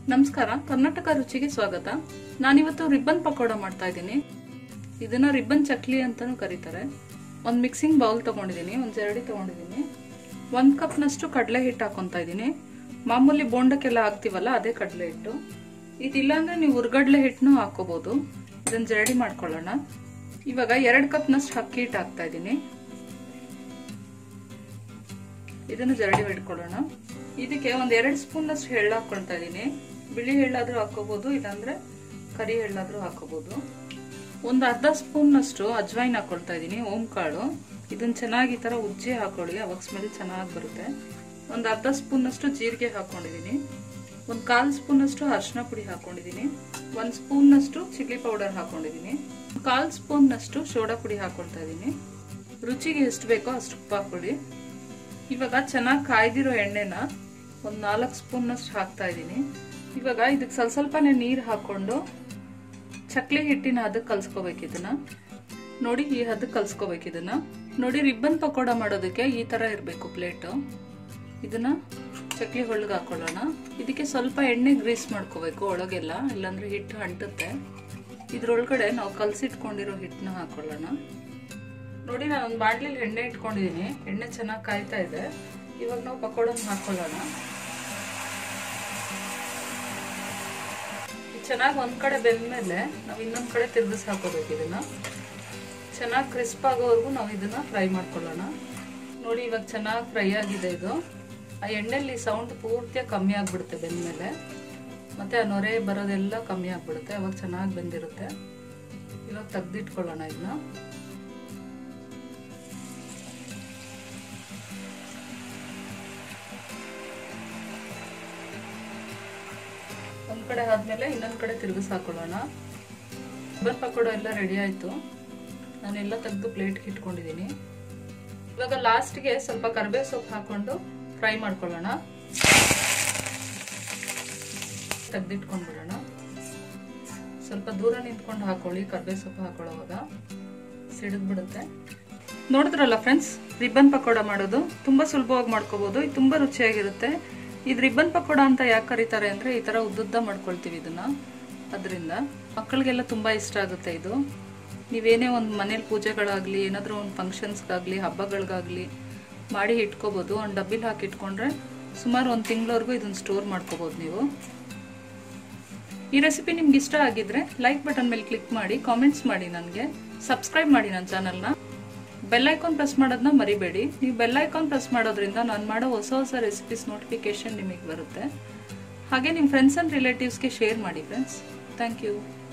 ನಮಸ್ಕಾರ ಕರ್ನಾಟಕ ರುಚಿಗೆ ಸ್ವಾಗತ ನಾನಿವತ್ತು ರಿಬ್ಬನ್ ಪಕೋಡ ಮಾಡ್ತಾ ಇದ್ದೀನಿ ಇದನ್ನ ರಿಬ್ಬನ್ ಚಕ್ಲಿ ಅಂತಾನೂ ಕರೀತಾರೆ ಒಂದು ಮಿಕ್ಸಿಂಗ್ ಬೌಲ್ ತಗೊಂಡಿದ್ದೀನಿ ಒಂದು ಜರಡಿ ತಗೊಂಡಿದ್ದೀನಿ ಒಂದು ಕಪ್ನಷ್ಟು ಕಡಲೆ ಹಿಟ್ಟು ಹಾಕೊತಾ ಇದ್ದೀನಿ ಮಾಮೂಲಿ ಬೋಂಡಕ್ಕೆಲ್ಲ ಹಾಕ್ತೀವಲ್ಲ ಅದೇ ಕಡಲೆ ಹಿಟ್ಟು ಇದಿಲ್ಲ ಅಂದ್ರೆ ನೀವು ಉರ್ಗಡ್ಲೆ ಹಿಟ್ಟನ್ನು ಹಾಕೋಬಹುದು ಇದನ್ನ ಜರಡಿ ಮಾಡ್ಕೊಳ್ಳೋಣ ಇವಾಗ ಎರಡು ಕಪ್ನಷ್ಟು ಅಕ್ಕಿ ಹಿಟ್ಟು ಹಾಕ್ತಾ ಇದ್ದೀನಿ ಇದನ್ನು ಜರಡಿ ಇಟ್ಕೊಳ್ಳೋಣ ಇದಕ್ಕೆ ಒಂದ್ ಎರಡು ಸ್ಪೂನ್ ಅಷ್ಟು ಎಳ್ಳು ಹಾಕೊಳ್ತಾ ಇದೀನಿ ಬಿಳಿ ಎಳ್ಳಾದ್ರೂ ಹಾಕೋಬಹುದು ಇಲ್ಲಾಂದ್ರೆ ಕರಿ ಎಳ್ಳಾದ್ರೂ ಹಾಕೋಬಹುದು ಒಂದ್ ಅರ್ಧ ಸ್ಪೂನ್ ಅಷ್ಟು ಅಜ್ವೈನ್ ಹಾಕೊಳ್ತಾ ಇದೀನಿ ಓಂ ಕಾಳು ಇದನ್ನ ಚೆನ್ನಾಗಿ ಈ ತರ ಉಜ್ಜಿ ಹಾಕೊಳ್ಳಿ ಅವಾಗ ಸ್ಮೆಲ್ ಚೆನ್ನಾಗಿ ಬರುತ್ತೆ ಒಂದ್ ಅರ್ಧ ಸ್ಪೂನ್ ಅಷ್ಟು ಜೀರಿಗೆ ಹಾಕೊಂಡಿದೀನಿ ಒಂದ್ ಕಾಲ್ ಸ್ಪೂನ್ ಅಷ್ಟು ಅರಿಶಿನ ಪುಡಿ ಹಾಕೊಂಡಿದೀನಿ ಒಂದ್ ಸ್ಪೂನ್ ಅಷ್ಟು ಚಿಲ್ಲಿ ಪೌಡರ್ ಹಾಕೊಂಡಿದೀನಿ ಕಾಲ್ ಸ್ಪೂನ್ ಅಷ್ಟು ಸೋಡಾ ಪುಡಿ ಹಾಕೊಳ್ತಾ ಇದೀನಿ ರುಚಿಗೆ ಎಷ್ಟು ಬೇಕೋ ಅಷ್ಟು ಉಪ್ಪು ಹಾಕೊಳ್ಳಿ ಇವಾಗ ಚೆನ್ನಾಗಿ ಕಾಯ್ದಿರೋ ಎಣ್ಣೆನ ಒಂದು ನಾಲ್ಕು ಸ್ಪೂನ್ ಅಷ್ಟು ಹಾಕ್ತಾ ಇದ್ದೀನಿ ಇವಾಗ ಇದಕ್ಕೆ ಸ್ವಲ್ಪ ಸ್ವಲ್ಪನೇ ನೀರು ಹಾಕೊಂಡು ಚಕ್ಲಿ ಹಿಟ್ಟಿನ ಹದಕ್ಕೆ ಕಲ್ಸ್ಕೋಬೇಕು ಇದನ್ನ ನೋಡಿ ಈ ಹದಕ್ಕೆ ಕಲ್ಸ್ಕೋಬೇಕು ಇದನ್ನ ನೋಡಿ ರಿಬ್ಬನ್ ಪಕೋಡ ಮಾಡೋದಕ್ಕೆ ಈ ತರ ಇರಬೇಕು ಪ್ಲೇಟು ಇದನ್ನ ಚಕ್ಲಿ ಹೊಳ್ಗೆ ಹಾಕೊಳ್ಳೋಣ ಇದಕ್ಕೆ ಸ್ವಲ್ಪ ಎಣ್ಣೆ ಗ್ರೀಸ್ ಮಾಡ್ಕೋಬೇಕು ಒಳಗೆಲ್ಲ ಇಲ್ಲಾಂದ್ರೆ ಹಿಟ್ಟು ಅಂಟುತ್ತೆ ಇದ್ರೊಳಗಡೆ ನಾವು ಕಲ್ಸಿಟ್ಕೊಂಡಿರೋ ಹಿಟ್ಟನ್ನ ಹಾಕೊಳ್ಳೋಣ ನೋಡಿ ನಾನು ಒಂದು ಬಾಟ್ಲಿಲಿ ಎಣ್ಣೆ ಇಟ್ಕೊಂಡಿದ್ದೀನಿ ಎಣ್ಣೆ ಚೆನ್ನಾಗಿ ಕಾಯ್ತಾ ಇದೆ ಇವಾಗ ನಾವು ಪಕೋಡನ ಹಾಕೊಳ್ಳೋಣ ಚೆನ್ನಾಗಿ ಒಂದ್ ಕಡೆ ಬೆಂದ್ಮೇಲೆ ನಾವು ಇನ್ನೊಂದ್ ಕಡೆ ತಿರ್ಗಿಸಿ ಹಾಕೋಬೇಕು ಇದನ್ನ ಚೆನ್ನಾಗಿ ಕ್ರಿಸ್ಪ್ ಆಗೋವರೆಗೂ ನಾವು ಇದನ್ನ ಫ್ರೈ ಮಾಡ್ಕೊಳ್ಳೋಣ ನೋಡಿ ಇವಾಗ ಚೆನ್ನಾಗಿ ಫ್ರೈ ಆಗಿದೆ ಇದು ಆ ಎಣ್ಣೆಲಿ ಸೌಂಡ್ ಪೂರ್ತಿಯಾಗಿ ಕಮ್ಮಿ ಆಗ್ಬಿಡುತ್ತೆ ಬೆಂದ್ಮೇಲೆ ಮತ್ತೆ ಆ ನೊರೆ ಬರೋದೆಲ್ಲ ಕಮ್ಮಿ ಆಗ್ಬಿಡುತ್ತೆ ಅವಾಗ ಚೆನ್ನಾಗಿ ಬೆಂದಿರುತ್ತೆ ಇವಾಗ ತೆಗ್ದಿಟ್ಕೊಳ್ಳೋಣ ಇದನ್ನ ಒಂದ್ ಕಡೆ ಆದ್ಮೇಲೆ ಇನ್ನೊಂದ್ ಕಡೆ ತಿರುಗಿಸ್ ಹಾಕೊಳ್ಳೋಣ ರಿಬ್ಬನ್ ಪಕೋಡ ಎಲ್ಲ ರೆಡಿ ಆಯ್ತು ನಾನೆಲ್ಲ ತೆಗೆದು ಪ್ಲೇಟ್ಗೆ ಇಟ್ಕೊಂಡಿದ್ದೀನಿ ಇವಾಗ ಲಾಸ್ಟ್ಗೆ ಸ್ವಲ್ಪ ಕರ್ಬೇವು ಸೊಪ್ಪು ಹಾಕೊಂಡು ಫ್ರೈ ಮಾಡ್ಕೊಳ್ಳೋಣ ತೆಗ್ದಿಟ್ಕೊಂಡ್ಬಿಡೋಣ ಸ್ವಲ್ಪ ದೂರ ನಿಂತ್ಕೊಂಡು ಹಾಕೊಳ್ಳಿ ಕರ್ಬೇವು ಸೊಪ್ಪು ಹಾಕೊಳ್ಳೋವಾಗ ಸಿಡಿದ್ಬಿಡುತ್ತೆ ನೋಡಿದ್ರಲ್ಲ ಫ್ರೆಂಡ್ಸ್ ರಿಬ್ಬನ್ ಪಕೋಡ ಮಾಡೋದು ತುಂಬಾ ಸುಲಭವಾಗಿ ಮಾಡ್ಕೋಬಹುದು ಇದು ತುಂಬಾ ರುಚಿಯಾಗಿರುತ್ತೆ ಇದು ರಿಬ್ಬನ್ ಪಕೋಡ ಅಂತ ಯಾಕೆ ಕರೀತಾರೆ ಅಂದ್ರೆ ಈ ತರ ಉದ್ದುದ್ದ ಮಾಡ್ಕೊಳ್ತೀವಿ ಇದನ್ನ ಅದರಿಂದ ಮಕ್ಕಳಿಗೆಲ್ಲ ತುಂಬಾ ಇಷ್ಟ ಆಗುತ್ತೆ ಇದು ನೀವೇನೇ ಒಂದು ಮನೇಲಿ ಪೂಜೆಗಳಾಗ್ಲಿ ಏನಾದರೂ ಒಂದು ಫಂಕ್ಷನ್ಸ್ಗಾಗಲಿ ಹಬ್ಬಗಳಿಗಾಗಲಿ ಮಾಡಿ ಇಟ್ಕೋಬೋದು ಒಂದು ಡಬ್ಬಿಲಿ ಹಾಕಿ ಇಟ್ಕೊಂಡ್ರೆ ಸುಮಾರು ಒಂದು ತಿಂಗಳವರೆಗೂ ಇದನ್ನ ಸ್ಟೋರ್ ಮಾಡ್ಕೋಬೋದು ನೀವು ಈ ರೆಸಿಪಿ ನಿಮ್ಗೆ ಇಷ್ಟ ಆಗಿದ್ರೆ ಲೈಕ್ ಬಟನ್ ಮೇಲೆ ಕ್ಲಿಕ್ ಮಾಡಿ ಕಾಮೆಂಟ್ಸ್ ಮಾಡಿ ನನಗೆ ಸಬ್ಸ್ಕ್ರೈಬ್ ಮಾಡಿ ನನ್ನ ಚಾನಲ್ನ ಬೆಲ್ ಐಕಾನ್ ಪ್ರೆಸ್ ಮಾಡೋದನ್ನ ಮರಿಬೇಡಿ ನೀವು ಬೆಲ್ ಐಕಾನ್ ಪ್ರೆಸ್ ಮಾಡೋದ್ರಿಂದ ನಾನು ಮಾಡೋ ಹೊಸ ಹೊಸ ರೆಸಿಪೀಸ್ ನೋಟಿಫಿಕೇಶನ್ ನಿಮಗೆ ಬರುತ್ತೆ ಹಾಗೆ ನಿಮ್ಮ ಫ್ರೆಂಡ್ಸ್ ಆ್ಯಂಡ್ ರಿಲೇಟಿವ್ಸ್ಗೆ ಶೇರ್ ಮಾಡಿ ಫ್ರೆಂಡ್ಸ್ ಥ್ಯಾಂಕ್ ಯು